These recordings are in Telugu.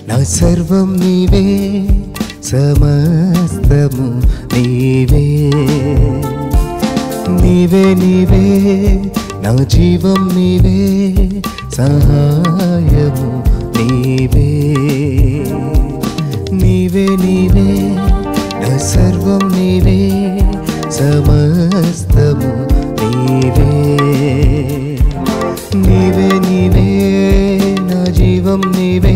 నా సర్వం నీవే సమస్తము నీవే నీవే నీవే నా జీవం నీవే సహాయము నీవే నీవే నీవే నా సర్వం నీవే సమస్తము నీవే నీవే నీవే నా జీవం నీవే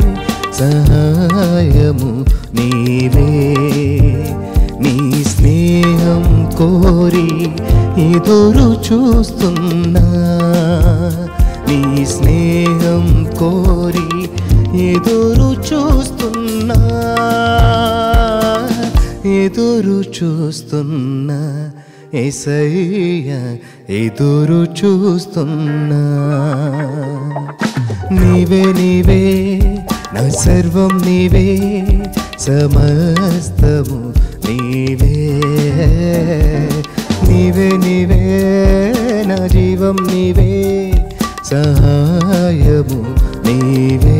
సహాయము నీవే నీ స్నేహం కోరి ఎదురు చూస్తున్నా నీ స్నేహం కోరి ఎదురు చూస్తున్నా ఎదురు చూస్తున్నా ఎసయ్య ఎదురు చూస్తున్నా నీవే నీవే నా సర్వం నీవే సమస్తము నీవే నీవే నీవే నా జీవం నీవే సహాయము నీవే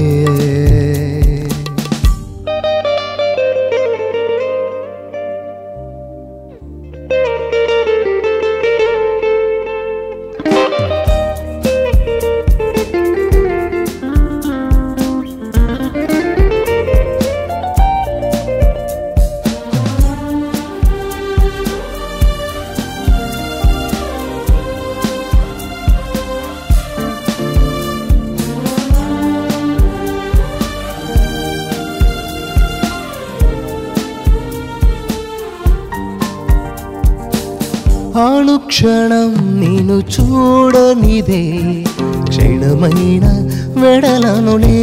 అనుక్షణం నేను చూడనిదే క్షణమైన వెడలనులే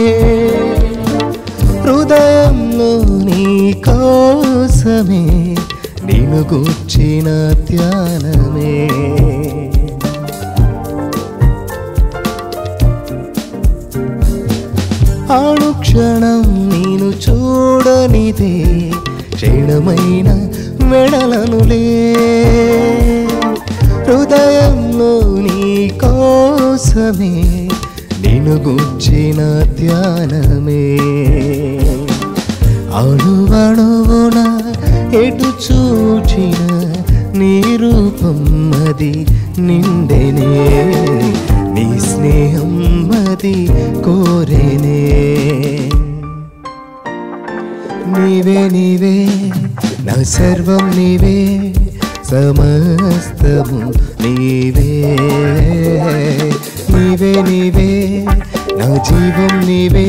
హృదయంలో నీ కోసమే నేను కూర్చిన ధ్యానమే అనుక్షణం నేను చూడనిదే క్షణమైన వెడలనులే హృదయంలో నీ కోసమే నేను గుచ్చిన ధ్యానమే అణువణువున ఎటు చూచిన నీ రూపం అది నిండెనే నీ స్నేహం అది కోరేనే నీవే నీవే నా సర్వం నీవే సమస్తము నీవే నీవే నీవే నా జీవం నీవే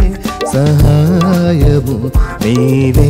సహాయము నీవే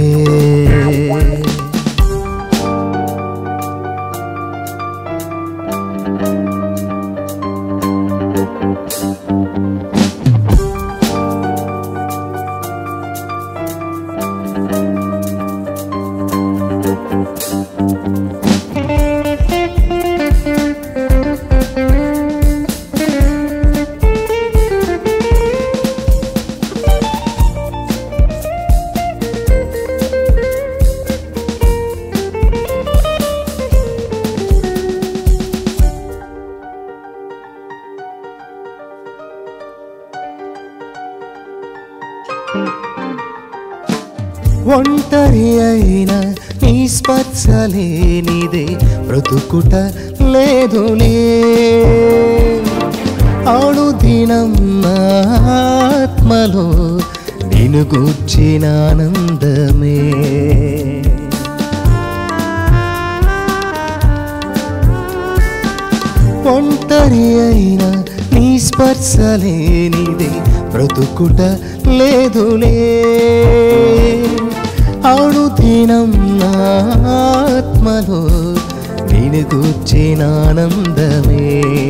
ఒంటరి అయిన నీ స్పర్శలేనిదే బ్రతుకుట లేదులే ఆడు దినం నా ఆత్మలో నేను గూర్చిన ఆనందమే ఒంటరి అయిన నీ స్పర్శలేనిదే బ్రతుకుట లేదులే ఆడు దినం నా ఆత్మలో నేను కూర్చిన ఆనందమే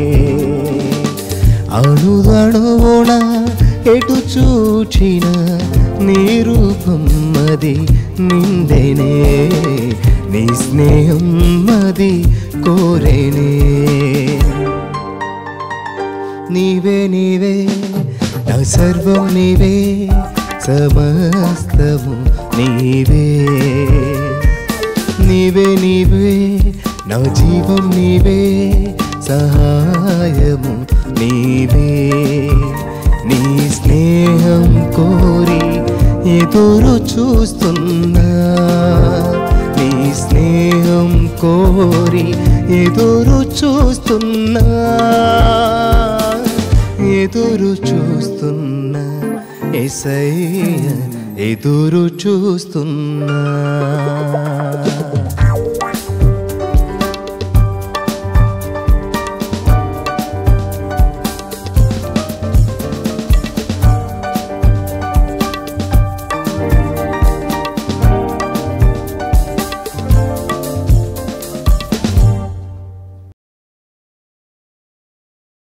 అణుదణువున ఎటు చూచిన నీ రూపం అది నిండెనే నీ స్నేహం అది కోరేనే నీవే నీవే నా సర్వం నీవే సమస్తము నీవే నీవే నీవే నా జీవం నీవే సహాయము నీవే నీ స్నేహం కోరి ఎదురు చూస్తున్నా నీ స్నేహం కోరి ఎదురు చూస్తున్నా ఎదురు చూస్తున్నా ఎసయ్య ఎదురు చూస్తున్నా